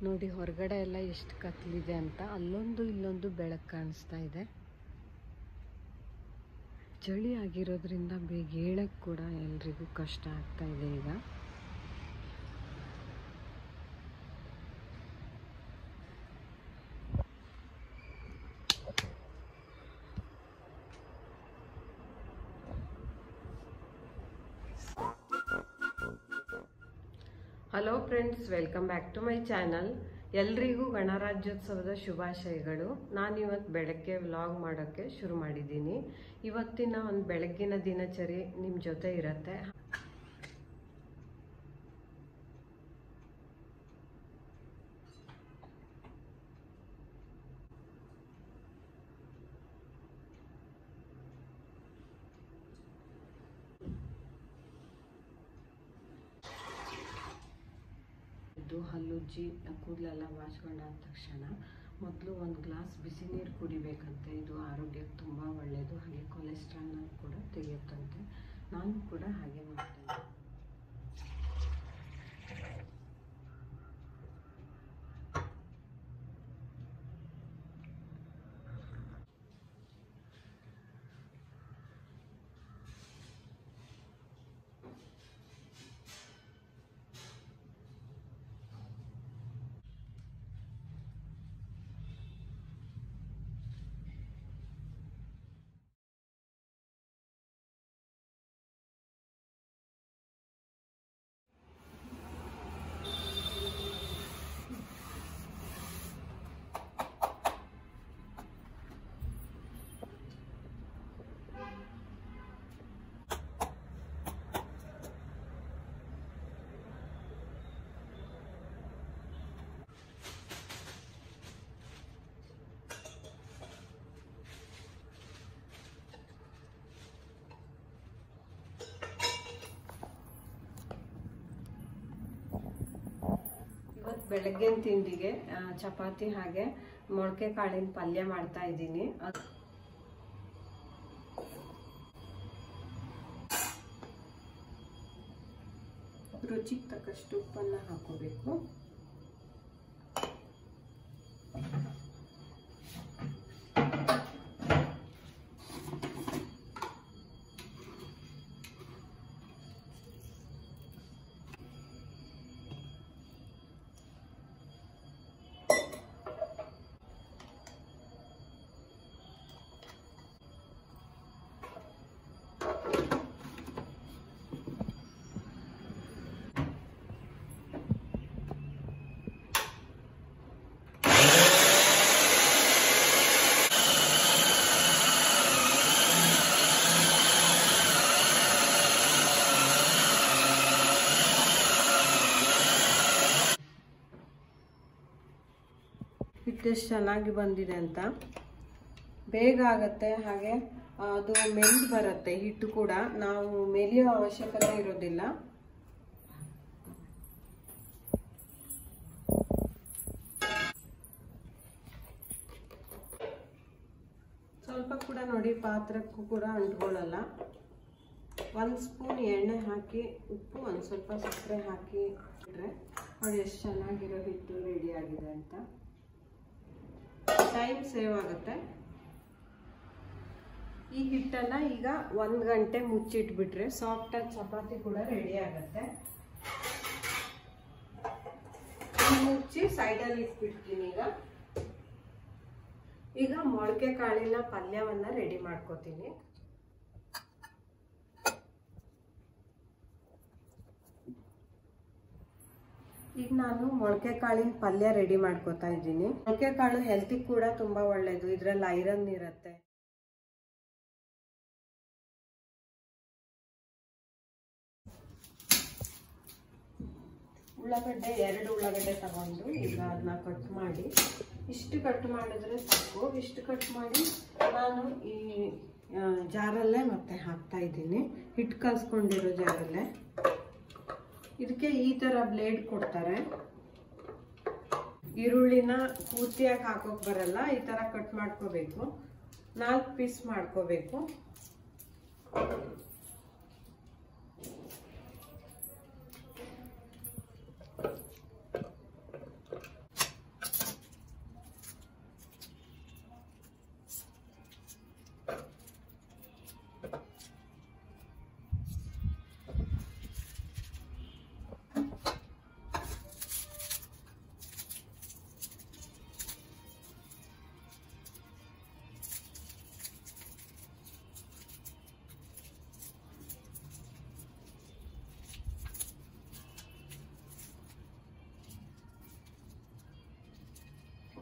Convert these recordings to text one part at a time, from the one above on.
ನೋಡಿ ಹೊರಗಡೆ ಎಲ್ಲ ಎಷ್ಟು ಕತ್ಲಿದೆ ಅಂತ ಅಲ್ಲೊಂದು ಇಲ್ಲೊಂದು ಬೆಳಕು ಕಾಣಿಸ್ತಾ ಇದೆ ಚಳಿ ಆಗಿರೋದ್ರಿಂದ ಬೇಗ ಹೇಳಕ್ಕೆ ಕೂಡ ಎಲ್ರಿಗೂ ಕಷ್ಟ ಆಗ್ತಾ ಇದೆ ಈಗ hello friends welcome back to my channel ಎಲ್ರಿಗೂ ಗಣರಾಜ್ಯೋತ್ಸವದ ಶುಭಾಶಯಗಳು ನಾನು ಇವತ್ತು ಬೆಳಗ್ಗೆ ವ್ಲಾಗ್ ಮಾಡೋಕ್ಕೆ ಶುರು ಮಾಡಿದ್ದೀನಿ ಇವತ್ತಿನ ಒಂದು ಬೆಳಗ್ಗಿನ ದಿನಚರಿ ನಿಮ್ಮ ಜೊತೆ ಇರುತ್ತೆ ಇದು ಹಲ್ಲುಜ್ಜಿ ಕೂದಲೆಲ್ಲ ವಾಶ್ಕೊಂಡಾದ ತಕ್ಷಣ ಮೊದಲು ಒಂದು ಗ್ಲಾಸ್ ಬಿಸಿ ನೀರು ಕುಡಿಬೇಕಂತೆ ಇದು ಆರೋಗ್ಯಕ್ಕೆ ತುಂಬ ಒಳ್ಳೆಯದು ಹಾಗೆ ಕೊಲೆಸ್ಟ್ರಾಲ್ನ ಕೂಡ ತೆಗೆಯುತ್ತಂತೆ ನಾನು ಕೂಡ ಹಾಗೆ ಮಾಡ್ತೇನೆ ಇವತ್ತು ಬೆಳಗ್ಗಿನ ತಿಂಡಿಗೆ ಆ, ಚಪಾತಿ ಹಾಗೆ ಮೊಳಕೆ ಕಾಳಿನ ಪಲ್ಯ ಮಾಡ್ತಾ ಇದ್ದೀನಿ ಅದ್- ರುಚಿಗೆ ತಕ್ಕಷ್ಟು ಉಪ್ಪನ್ನ ಹಾಕೋಬೇಕು ಹಿಟ್ಟೆಷ್ಟು ಚೆನ್ನಾಗಿ ಬಂದಿದೆ ಅಂತ ಬೇಗ ಆಗತ್ತೆ ಹಾಗೆ ಅದು ಮೆಲ್ಟ್ ಬರುತ್ತೆ ಹಿಟ್ಟು ಕೂಡ ನಾವು ಮೆಲಿಯೋ ಅವಶ್ಯಕತೆ ಇರೋದಿಲ್ಲ ಸ್ವಲ್ಪ ಕೂಡ ನೋಡಿ ಪಾತ್ರಕ್ಕೂ ಕೂಡ ಅಂಟ್ಕೊಳ್ಳಲ್ಲ ಒಂದು ಸ್ಪೂನ್ ಎಣ್ಣೆ ಹಾಕಿ ಉಪ್ಪು ಒಂದು ಸ್ವಲ್ಪ ಸಕ್ಕರೆ ಹಾಕಿ ಇಟ್ರೆ ನೋಡಿ ಎಷ್ಟು ಚೆನ್ನಾಗಿರೋ ಹಿಟ್ಟು ರೆಡಿ ಆಗಿದೆ ಅಂತ ಟೈಮ್ ಸೇವ್ ಆಗುತ್ತೆ ಈ ಹಿಟ್ಟನ್ನ ಈಗ ಒಂದು ಗಂಟೆ ಮುಚ್ಚಿಟ್ಬಿಟ್ರೆ ಸಾಫ್ಟಾಗಿ ಚಪಾತಿ ಕೂಡ ರೆಡಿ ಆಗುತ್ತೆ ಇದ್ ಮುಚ್ಚಿ ಸೈಡಲ್ಲಿ ಇಟ್ಬಿಡ್ತೀನಿ ಈಗ ಈಗ ಮೊಳಕೆ ಕಾಳಿನ ಪಲ್ಯವನ್ನ ರೆಡಿ ಮಾಡ್ಕೋತೀನಿ ಈಗ ನಾನು ಮೊಳಕೆ ಕಾಳಿನ ಪಲ್ಯ ರೆಡಿ ಮಾಡ್ಕೋತಾ ಇದ್ದೀನಿ ಮೊಳಕೆ ಕಾಳು ಹೆಲ್ತಿಗೆ ಕೂಡ ತುಂಬಾ ಒಳ್ಳೇದು ಇದ್ರಲ್ಲಿ ಐರನ್ ಇರುತ್ತೆ ಉಳ್ಳಾಗಡ್ಡೆ ಎರಡು ಉಳ್ಳಾಗಡ್ಡೆ ತಗೊಂಡು ಈಗ ಅದನ್ನ ಕಟ್ ಮಾಡಿ ಇಷ್ಟು ಕಟ್ ಮಾಡಿದ್ರೆ ಸಾಕು ಇಷ್ಟು ಕಟ್ ಮಾಡಿ ನಾನು ಈ ಆ, ಜಾರಲ್ಲೇ ಮತ್ತೆ ಹಾಕ್ತಾ ಇದ್ದೀನಿ ಹಿಟ್ಟು ಕಲ್ಸ್ಕೊಂಡಿರೋ ಜಾರಲ್ಲೇ ಇದಕ್ಕೆ ಈ ಥರ ಬ್ಲೇಡ್ ಕೊಡ್ತಾರೆ ಈರುಳ್ಳಿನ ಪೂರ್ತಿಯಾಗಿ ಹಾಕೋಕ್ ಬರಲ್ಲ ಈ ಥರ ಕಟ್ ಮಾಡ್ಕೋಬೇಕು ನಾಲ್ಕು ಪೀಸ್ ಮಾಡ್ಕೋಬೇಕು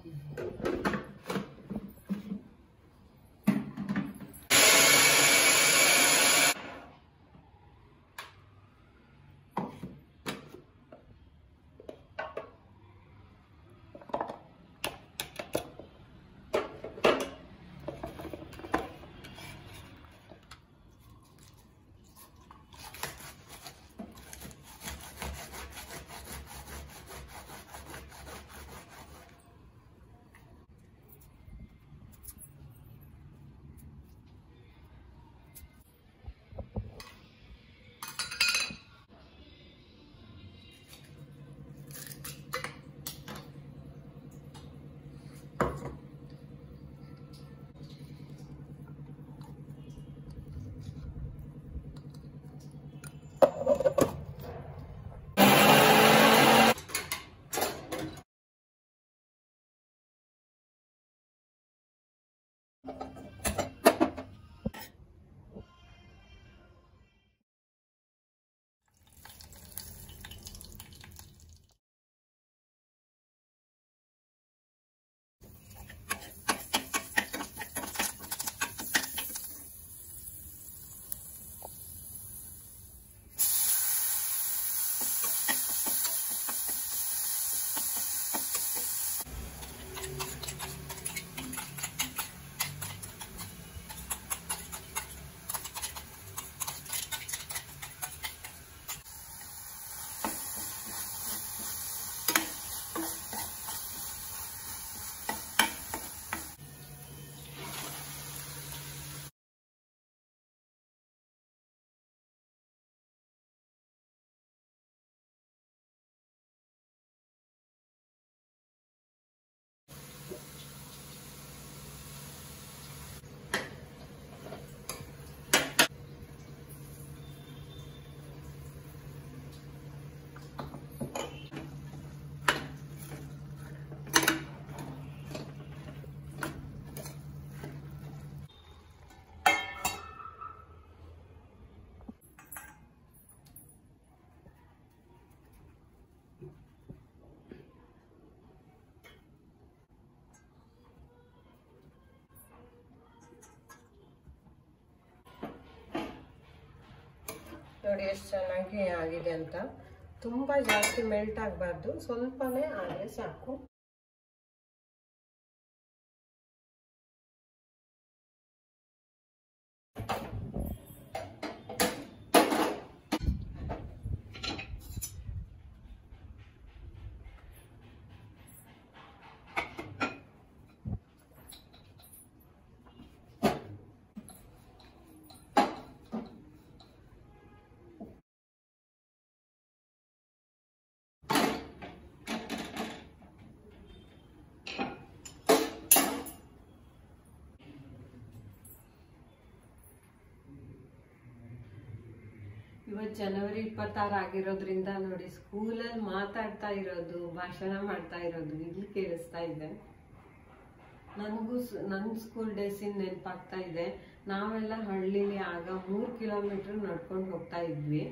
ನೋಡಿ ಎಷ್ಟು ಚೆನ್ನಾಗಿ ಆಗಿದೆ ಅಂತ ತುಂಬ ಜಾಸ್ತಿ ಮೆಲ್ಟ್ ಆಗಬಾರ್ದು ಸ್ವಲ್ಪನೇ ಆದರೆ ಸಾಕು ಇವತ್ತು ಜನವರಿ ಇಪ್ಪತ್ತಾರು ಆಗಿರೋದ್ರಿಂದ ನೋಡಿ ಸ್ಕೂಲಲ್ಲಿ ಮಾತಾಡ್ತಾ ಇರೋದು ಭಾಷಣ ಮಾಡ್ತಾ ಇರೋದು ಇಲ್ಲಿ ಕೇಳಿಸ್ತಾ ಇದೆ ನನಗೂ ನನ್ನ ಸ್ಕೂಲ್ ಡೇಸಿನ ನೆನಪಾಗ್ತಾ ಇದೆ ನಾವೆಲ್ಲ ಹಳ್ಳಿಲಿ ಆಗ ಮೂರು ಕಿಲೋಮೀಟರ್ ನಡ್ಕೊಂಡು ಹೋಗ್ತಾ ಇದ್ವಿ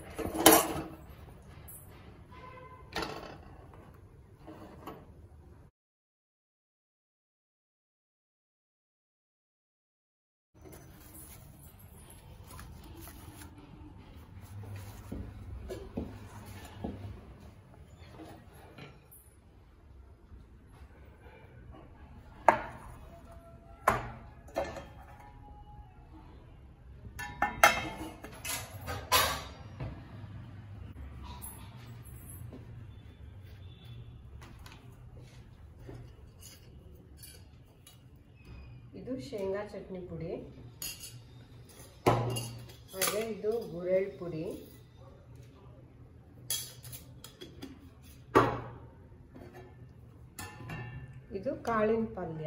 ಇದು ಶೇಂಗಾ ಚಟ್ನಿ ಪುಡಿ ಹಾಗೆ ಇದು ಗುರೆಳ್ ಪುಡಿ ಇದು ಕಾಳಿನ ಪಲ್ಯ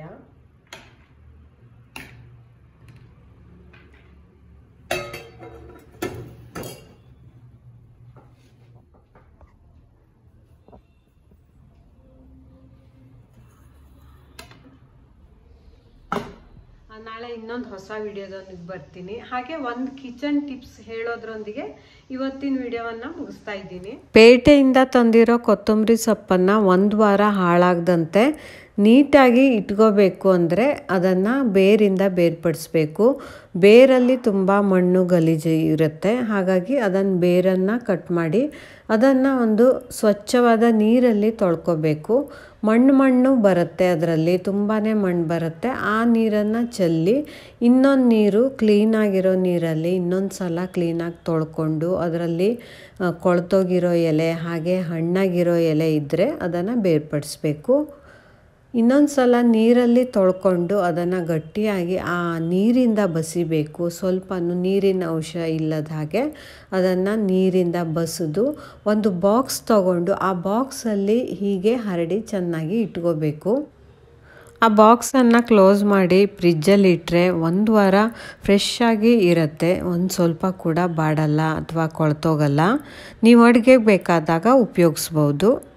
ಆ, ನಾಳೆ ಇನ್ನೊಂದು ಹೊಸ ವಿಡಿಯೋದೊಂದಿಗೆ ಬರ್ತೀನಿ ಹಾಗೆ ಒಂದು ಕಿಚನ್ ಟಿಪ್ಸ್ ಹೇಳೋದ್ರೊಂದಿಗೆ ಇವತ್ತಿನ ವಿಡಿಯೋವನ್ನ ಮುಗಿಸ್ತಾ ಇದ್ದೀನಿ ಪೇಟೆಯಿಂದ ತಂದಿರೋ ಕೊತ್ತಂಬರಿ ಸೊಪ್ಪನ್ನು ಒಂದು ವಾರ ಹಾಳಾಗದಂತೆ ನೀಟಾಗಿ ಇಟ್ಕೋಬೇಕು ಅಂದರೆ ಅದನ್ನು ಬೇರಿಂದ ಬೇರ್ಪಡಿಸ್ಬೇಕು ಬೇರಲ್ಲಿ ತುಂಬ ಮಣ್ಣು ಗಲೀಜು ಇರುತ್ತೆ ಹಾಗಾಗಿ ಅದನ್ನು ಬೇರನ್ನು ಕಟ್ ಮಾಡಿ ಅದನ್ನು ಒಂದು ಸ್ವಚ್ಛವಾದ ನೀರಲ್ಲಿ ತೊಳ್ಕೊಬೇಕು ಮಣ್ಣು ಮಣ್ಣು ಬರುತ್ತೆ ಅದರಲ್ಲಿ ತುಂಬಾ ಮಣ್ಣು ಬರುತ್ತೆ ಆ ನೀರನ್ನು ಚೆಲ್ಲಿ ಇನ್ನೊಂದು ನೀರು ಕ್ಲೀನಾಗಿರೋ ನೀರಲ್ಲಿ ಇನ್ನೊಂದು ಸಲ ಕ್ಲೀನಾಗಿ ತೊಳ್ಕೊಂಡು ಅದರಲ್ಲಿ ಕೊಳ್ತೋಗಿರೋ ಎಲೆ ಹಾಗೆ ಹಣ್ಣಾಗಿರೋ ಎಲೆ ಇದ್ದರೆ ಅದನ್ನು ಬೇರ್ಪಡಿಸ್ಬೇಕು ಇನ್ನೊಂದು ಸಲ ನೀರಲ್ಲಿ ತೊಳ್ಕೊಂಡು ಅದನ್ನು ಗಟ್ಟಿಯಾಗಿ ಆ ನೀರಿಂದ ಬಸಿಬೇಕು ಸ್ವಲ್ಪ ನೀರಿನ ಅಂಶ ಇಲ್ಲದ ಹಾಗೆ ಅದನ್ನು ನೀರಿಂದ ಬಸಿದು ಒಂದು ಬಾಕ್ಸ್ ತಗೊಂಡು ಆ ಬಾಕ್ಸಲ್ಲಿ ಹೀಗೆ ಹರಡಿ ಚೆನ್ನಾಗಿ ಇಟ್ಕೋಬೇಕು ಆ ಬಾಕ್ಸನ್ನು ಕ್ಲೋಸ್ ಮಾಡಿ ಫ್ರಿಜ್ಜಲ್ಲಿ ಇಟ್ಟರೆ ಒಂದು ವಾರ ಫ್ರೆಶ್ ಆಗಿ ಇರುತ್ತೆ ಒಂದು ಸ್ವಲ್ಪ ಕೂಡ ಬಾಡಲ್ಲ ಅಥವಾ ಕೊಳ್ತೋಗಲ್ಲ ನೀವು ಅಡುಗೆಗೆ ಬೇಕಾದಾಗ ಉಪಯೋಗಿಸ್ಬೋದು